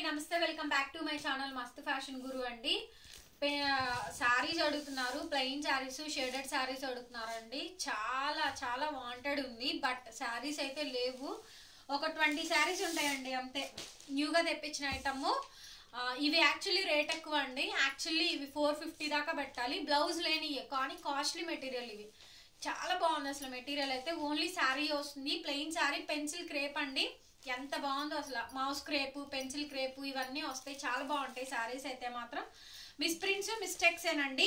నమస్తే welcome back to my channel Mastu fashion Guru అండి శారీస్ అడుగుతున్నారు ప్లెయిన్ శారీస్ షేడెడ్ శారీస్ అడుగుతున్నారు అండి చాలా చాలా వాంటెడ్ ఉంది బట్ శారీస్ అయితే లేవు ఒక ట్వంటీ శారీస్ ఉంటాయండి అంతే న్యూగా తెప్పించిన ఐటమ్ ఇవి యాక్చువల్లీ రేట్ ఎక్కువ అండి యాక్చువల్లీ ఇవి ఫోర్ ఫిఫ్టీ దాకా పెట్టాలి బ్లౌజ్ లేని కానీ కాస్ట్లీ మెటీరియల్ ఇవి చాలా బాగుంది అసలు మెటీరియల్ అయితే ఓన్లీ శారీ వస్తుంది ప్లెయిన్ శారీ పెన్సిల్ క్రేప్ అండి ఎంత బాగుందో అసలు మౌస్ క్రేపు పెన్సిల్ క్రేపు ఇవన్నీ వస్తాయి చాలా బాగుంటాయి శారీస్ అయితే మాత్రం మిస్ప్రింట్స్ మిస్టేక్స్ ఏనండి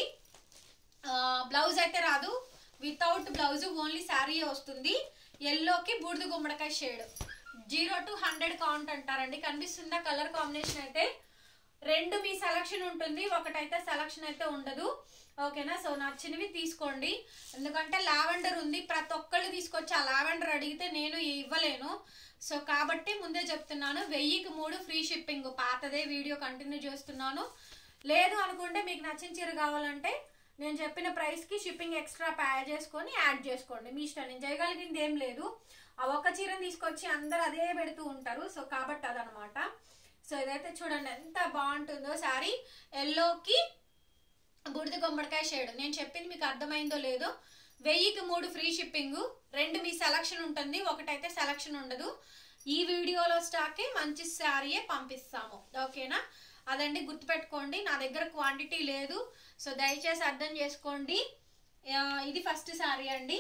బ్లౌజ్ అయితే రాదు వితౌట్ బ్లౌజ్ ఓన్లీ శారీ వస్తుంది ఎల్లోకి బూడిద గుమ్మడికాయ shade zero to hundred count అంటారండి కనిపిస్తుందా కలర్ కాంబినేషన్ అయితే రెండు మీ సెలక్షన్ ఉంటుంది ఒకటైతే సెలక్షన్ అయితే ఉండదు ఓకేనా సో నచ్చినవి తీసుకోండి ఎందుకంటే లావెండర్ ఉంది ప్రతి ఒక్కళ్ళు తీసుకొచ్చి ఆ లావెండర్ అడిగితే నేను ఇవ్వలేను సో కాబట్టి ముందే చెప్తున్నాను వెయ్యికి మూడు ఫ్రీ షిప్పింగ్ పాతదే వీడియో కంటిన్యూ చేస్తున్నాను లేదు అనుకుంటే మీకు నచ్చిన చీర కావాలంటే నేను చెప్పిన ప్రైస్కి షిప్పింగ్ ఎక్స్ట్రా పే చేసుకొని యాడ్ చేసుకోండి మీ ఇష్టం నేను చేయగలిగింది ఏం లేదు ఆ ఒక్క చీరని తీసుకొచ్చి అందరు అదే పెడుతూ ఉంటారు సో కాబట్టి అదనమాట సో ఇదైతే చూడండి ఎంత బాగుంటుందో శారీ ఎల్లోకి బుడిద గుమ్మడికాయ షేడ్ నేను చెప్పింది మీకు అర్థమైందో లేదో వెయ్యికి మూడు ఫ్రీ షిప్పింగ్ రెండు మీ సెలక్షన్ ఉంటుంది ఒకటైతే సెలక్షన్ ఉండదు ఈ వీడియోలో స్టాకే మంచి శారీయే పంపిస్తాము ఓకేనా అదండి గుర్తుపెట్టుకోండి నా దగ్గర క్వాంటిటీ లేదు సో దయచేసి అర్థం చేసుకోండి ఇది ఫస్ట్ శారీ అండి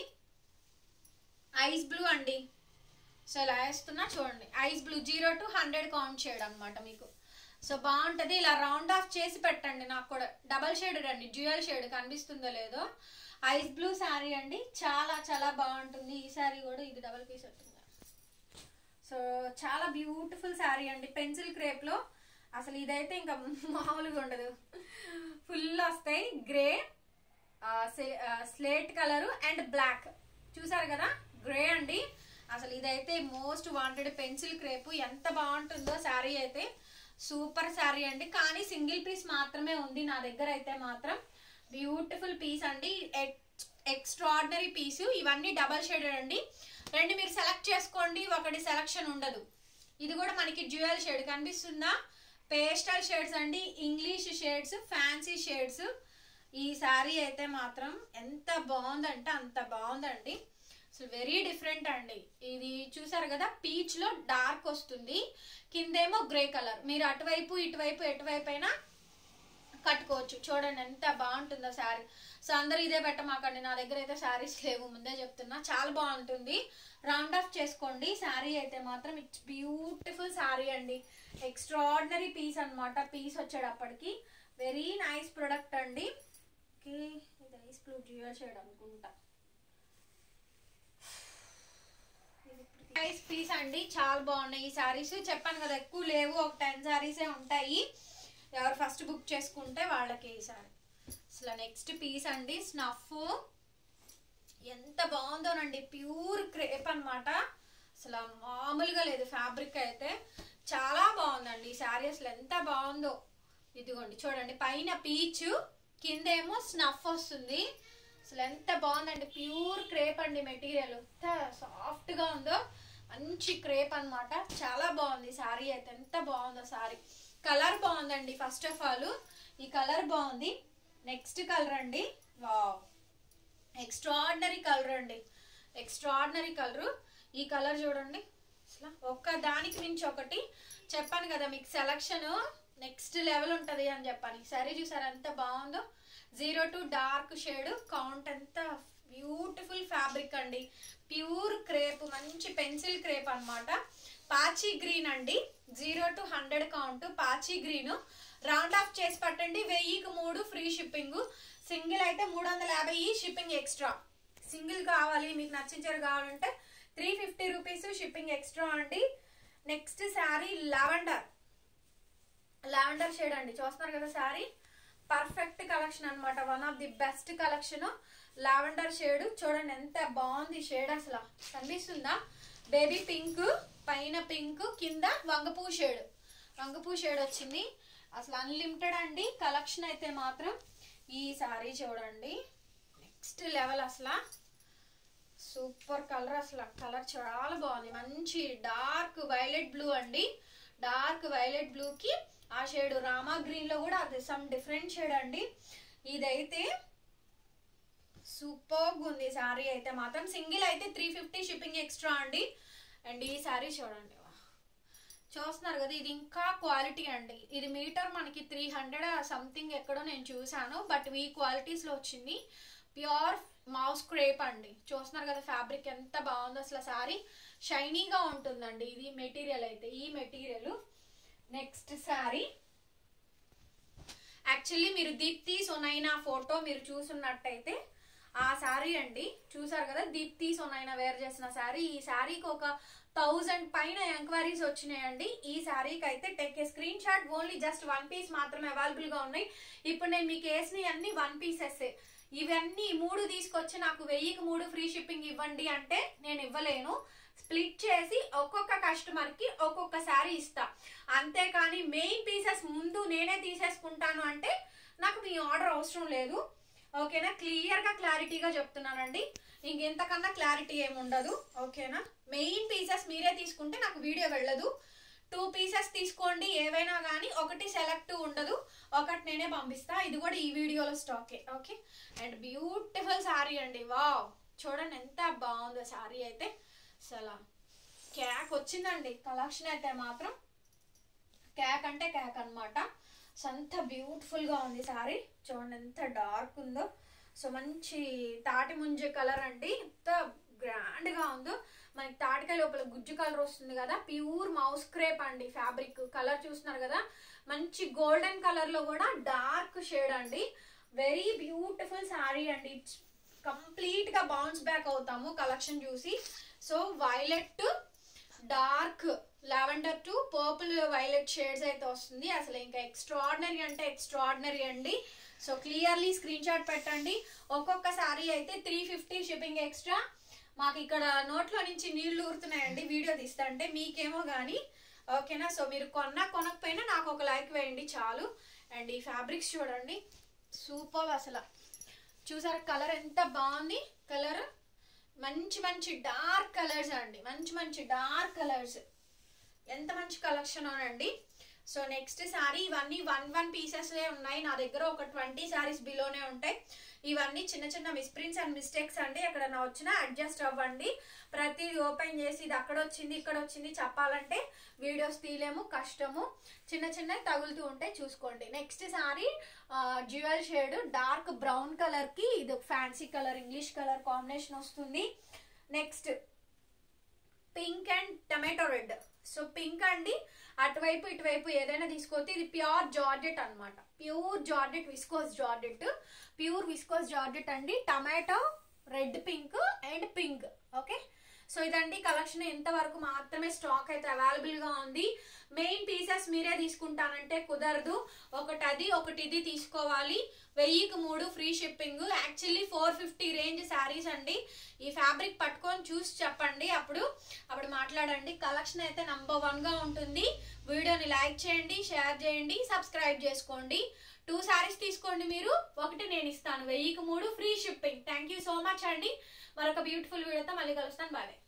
ఐస్ బ్లూ అండి సో ఇలా వేస్తున్నా చూడండి ice blue zero to hundred count shade అనమాట మీకు సో బాగుంటుంది ఇలా రౌండ్ ఆఫ్ చేసి పెట్టండి నాకు కూడా డబల్ షేడ్ రండి డ్యూయల్ షేడ్ కనిపిస్తుందో లేదో ఐస్ బ్లూ శారీ అండి చాలా చాలా బాగుంటుంది ఈ శారీ కూడా ఇది డబల్ పీస్ ఉంటుంది సో చాలా బ్యూటిఫుల్ శారీ అండి పెన్సిల్ క్రేప్లో అసలు ఇదైతే ఇంకా మామూలుగా ఉండదు ఫుల్ వస్తాయి grey slate colour and black చూసారు కదా గ్రే అండి అసలు ఇదైతే మోస్ట్ వాంటెడ్ పెన్సిల్ క్రేపు ఎంత బాగుంటుందో శారీ అయితే సూపర్ శారీ అండి కానీ సింగిల్ పీస్ మాత్రమే ఉంది నా దగ్గర అయితే మాత్రం బ్యూటిఫుల్ పీస్ అండి ఎక్స్ట్రాడినరీ పీసు ఇవన్నీ డబల్ షేడెడ్ అండి రెండు మీరు సెలెక్ట్ చేసుకోండి ఒకటి సెలక్షన్ ఉండదు ఇది కూడా మనకి డ్యూయల్ షేడ్ కనిపిస్తుందా పేస్టల్ షేడ్స్ అండి ఇంగ్లీష్ షేడ్స్ ఫ్యాన్సీ షేడ్స్ ఈ శారీ అయితే మాత్రం ఎంత బాగుందంటే అంత బాగుందండి అసలు వెరీ డిఫరెంట్ అండి ఇది చూసారు కదా పీచ్ లో డార్క్ వస్తుంది కిందేమో గ్రే కలర్ మీరు అటువైపు ఇటువైపు ఎటువైపు అయినా కట్టుకోవచ్చు చూడండి ఎంత బాగుంటుందో శారీ సో అందరు ఇదే పెట్టమాకండి నా దగ్గర అయితే శారీస్ లేవు ముందే చెప్తున్నా చాలా బాగుంటుంది రౌండ్ ఆఫ్ చేసుకోండి శారీ అయితే మాత్రం ఇట్స్ బ్యూటిఫుల్ శారీ అండి ఎక్స్ట్రాడినరీ పీస్ అనమాట పీస్ వచ్చేటప్పటికి వెరీ నైస్ ప్రొడక్ట్ అండి ఓకే ఇది ఐస్ బ్లూ డ్యూయల్ షేడ్ అనుకుంటా నైస్ పీస్ అండి చాలా బాగున్నాయి ఈ శారీస్ చెప్పాను కదా ఎక్కువ లేవు ఒక టెన్ శారీసే ఉంటాయి ఎవరు ఫస్ట్ బుక్ చేసుకుంటే వాళ్ళకి ఈ శారీ అసలు నెక్స్ట్ పీస్ అండి స్నఫ్ ఎంత బాగుందోనండి ప్యూర్ క్రేప్ అనమాట అసలు మామూలుగా లేదు ఫ్యాబ్రిక్ అయితే చాలా బాగుందండి ఈ శారీ అసలు ఎంత బాగుందో ఇదిగోండి చూడండి పైన పీచ్ కిందేమో స్నఫ్ వస్తుంది అసలు ఎంత బాగుందండి ప్యూర్ క్రేప్ అండి మెటీరియల్ ఎంత సాఫ్ట్గా ఉందో మంచి క్రేప్ అనమాట చాలా బాగుంది శారీ అయితే ఎంత బాగుందో శారీ కలర్ బాగుందండి ఫస్ట్ ఆఫ్ ఆల్ ఈ కలర్ బాగుంది నెక్స్ట్ కలర్ అండి వావ్ ఎక్స్ట్రాడినరీ కలర్ అండి ఎక్స్ట్రాడినరీ కలర్ ఈ కలర్ చూడండి అసలు ఒక్క దానికి మించి ఒకటి చెప్పాను కదా మీకు సెలక్షన్ నెక్స్ట్ లెవెల్ ఉంటుంది అని చెప్పాను సరే చూసారు ఎంత బాగుందో zero to dark shade count ఎంత బ్యూటిఫుల్ ఫ్యాబ్రిక్ అండి ప్యూర్ క్రేప్ మంచి పెన్సిల్ క్రేప్ అనమాట పాచి గ్రీన్ అండి జీరో టు హండ్రెడ్ కౌంట్ పాచి గ్రీన్ రౌండ్ ఆఫ్ చేసి పట్టండి వెయ్యికి మూడు ఫ్రీ షిప్పింగ్ సింగిల్ అయితే మూడు వందల యాభై షిప్పింగ్ ఎక్స్ట్రా సింగిల్ కావాలి మీకు నచ్చించారు కావాలంటే three fifty rupees shipping extra అండి next sari lavender lavender shade అండి చూస్తున్నారు కదా శారీ పర్ఫెక్ట్ కలెక్షన్ అనమాట one of the best collection lavender shade చూడండి ఎంత బాగుంది షేడ్ అసలు కనిపిస్తుందా బేబీ పింక్ పైన పింక్ కింద వంగపూ షేడ్ వంగపూ షేడ్ వచ్చింది అసలు అన్లిమిటెడ్ అండి కలెక్షన్ అయితే మాత్రం ఈ సారీ చూడండి నెక్స్ట్ లెవెల్ అసలు సూపర్ కలర్ అసలు కలర్ చాలా బాగుంది మంచి డార్క్ వైలెట్ బ్లూ అండి డార్క్ వైలెట్ బ్లూకి ఆ షేడ్ రామా గ్రీన్లో కూడా అది సమ్ డిఫరెంట్ షేడ్ అండి ఇదైతే సూపర్ ఉంది శారీ అయితే మాత్రం సింగిల్ అయితే త్రీ ఫిఫ్టీ షిప్పింగ్ ఎక్స్ట్రా అండి అండ్ ఈ శారీ చూడండి వా. చూస్తున్నారు కదా ఇది ఇంకా క్వాలిటీ అండి ఇది మీటర్ మనకి త్రీ హండ్రెడ్ సంథింగ్ ఎక్కడో నేను చూసాను బట్ ఈ క్వాలిటీస్లో వచ్చింది ప్యూర్ మౌస్ క్రేప్ అండి చూస్తున్నారు కదా ఫ్యాబ్రిక్ ఎంత బాగుందో అసలు శారీ షైనీగా ఉంటుందండి ఇది మెటీరియల్ అయితే ఈ మెటీరియల్ నెక్స్ట్ శారీ యాక్చువల్లీ మీరు దీప్తి సొనైనా ఫోటో మీరు చూసున్నట్టయితే ఆ శారీ అండి చూసారు కదా దీప్తి సొనైనా వేర్ చేసిన శారీ ఈ శారీకి ఒక థౌజండ్ పైన ఎంక్వైరీస్ వచ్చినాయండి ఈ శారీకి అయితే take a screen shot only just one piece మాత్రమే అవైలబుల్ గా ఉన్నాయి ఇప్పుడు నేను మీకు వేసినవి అన్ని వన్ పీసెస్ ఇవన్నీ ఈ మూడు తీసుకొచ్చి నాకు వెయ్యికి మూడు ఫ్రీ షిప్పింగ్ ఇవ్వండి అంటే నేను ఇవ్వలేను స్ప్లిట్ చేసి ఒక్కొక్క కస్టమర్ కి ఒక్కొక్క శారీ ఇస్తా అంతేకాని మెయిన్ పీసెస్ ముందు నేనే తీసేసుకుంటాను అంటే నాకు మీ ఆర్డర్ అవసరం లేదు ఓకేనా క్లియర్ గా క్లారిటీగా చెప్తున్నానండి ఇంకెంతకన్నా క్లారిటీ ఏమి ఉండదు ఓకేనా మెయిన్ పీసెస్ మీరే తీసుకుంటే నాకు వీడియో వెళ్ళదు టూ పీసెస్ తీసుకోండి ఏవైనా కానీ ఒకటి సెలెక్ట్ ఉండదు ఒకటి నేనే పంపిస్తా ఇది కూడా ఈ వీడియోలో స్టాకే ఓకే అండ్ బ్యూటిఫుల్ శారీ అండి వావ్ చూడండి ఎంత బాగుందో శారీ అయితే అసలు క్యాక్ వచ్చిందండి కలెక్షన్ అయితే మాత్రం క్యాక్ అంటే క్యాక్ అనమాట సో అంత బ్యూటిఫుల్ గా ఉంది సారీ చూడండి ఎంత డార్క్ ఉందో సో మంచి తాటి ముంజ కలర్ అండి ఎంత గ్రాండ్ గా ఉందో మనకి తాటికాయ లోపల గుజ్జు కలర్ వస్తుంది కదా ప్యూర్ మౌస్ క్రేప్ అండి ఫ్యాబ్రిక్ కలర్ చూస్తున్నారు కదా మంచి గోల్డెన్ కలర్ లో కూడా డార్క్ షేడ్ అండి వెరీ బ్యూటిఫుల్ శారీ అండి ఇట్స్ కంప్లీట్ గా బౌన్స్ బ్యాక్ అవుతాము కలెక్షన్ చూసి so violet dark lavender to purple violet shades అయితే వస్తుంది అసలు ఇంకా ఎక్స్ట్రాడినరీ అంటే ఎక్స్ట్రాడినరీ అండి సో క్లియర్లీ స్క్రీన్ షాట్ పెట్టండి ఒక్కొక్క సారీ అయితే త్రీ ఫిఫ్టీ షిప్పింగ్ ఎక్స్ట్రా మాకు ఇక్కడ నోట్లో నుంచి నీళ్లు ఊరుతున్నాయండి వీడియో తీస్తుంటే మీకేమో కానీ ఓకేనా సో మీరు కొన్నా కొనకపోయినా నాకు ఒక లైక్ వేయండి చాలు అండ్ ఈ ఫ్యాబ్రిక్స్ చూడండి సూపర్ అసలు చూసారా కలర్ ఎంత బాగుంది కలర్ మంచి మంచి డార్క్ కలర్స్ అండి మంచి మంచి డార్క్ కలర్స్ ఎంత మంచి కలెక్షన్ అండి సో నెక్స్ట్ శారీ ఇవన్నీ వన్ వన్ పీసెస్ ఉన్నాయి నా దగ్గర ఒక ట్వంటీ శారీస్ బిలోనే ఉంటాయి ఇవన్నీ చిన్న చిన్న మిస్ప్రింట్స్ అండ్ మిస్టేక్స్ అండి ఎక్కడ నా వచ్చినా అడ్జస్ట్ అవ్వండి ప్రతి ఓపెన్ చేసి ఇది అక్కడ వచ్చింది ఇక్కడ వచ్చింది చెప్పాలంటే వీడియోస్ తీయలేము కష్టము చిన్న చిన్న తగులుతూ ఉంటే చూసుకోండి next sari jewel shade dark brown colour కి ఇది fancy colour English colour combination వస్తుంది next pink and tomato red so pink అండి అటువైపు ఇటువైపు ఏదైనా తీసుకోతే ఇది ప్యూర్ జార్జెట్ అన్నమాట pure georgette viscose georgette pure viscose georgette అండి tomato red pink and pink okay so ఇదండి కలెక్షన్ ఇంతవరకు మాత్రమే స్టాక్ అయితే అవైలబుల్ గా ఉంది మెయిన్ పీసెస్ మీరే తీసుకుంటానంటే కుదరదు ఒకటి అది ఒకటి ఇది తీసుకోవాలి వెయ్యికి మూడు free shipping actually four fifty range saris అండి ఈ ఫ్యాబ్రిక్ పట్టుకొని చూసి చెప్పండి అప్పుడు అప్పుడు మాట్లాడండి కలెక్షన్ అయితే నంబర్ వన్ గా ఉంటుంది వీడియోని లైక్ చేయండి షేర్ చేయండి సబ్స్క్రైబ్ చేసుకోండి టూ శారీస్ తీసుకోండి మీరు ఒకటి నేను ఇస్తాను వెయ్యికి మూడు free shipping thank you so much అండి మరొక బ్యూటిఫుల్ వీడియోతో మళ్ళీ కలుస్తాను బాయ్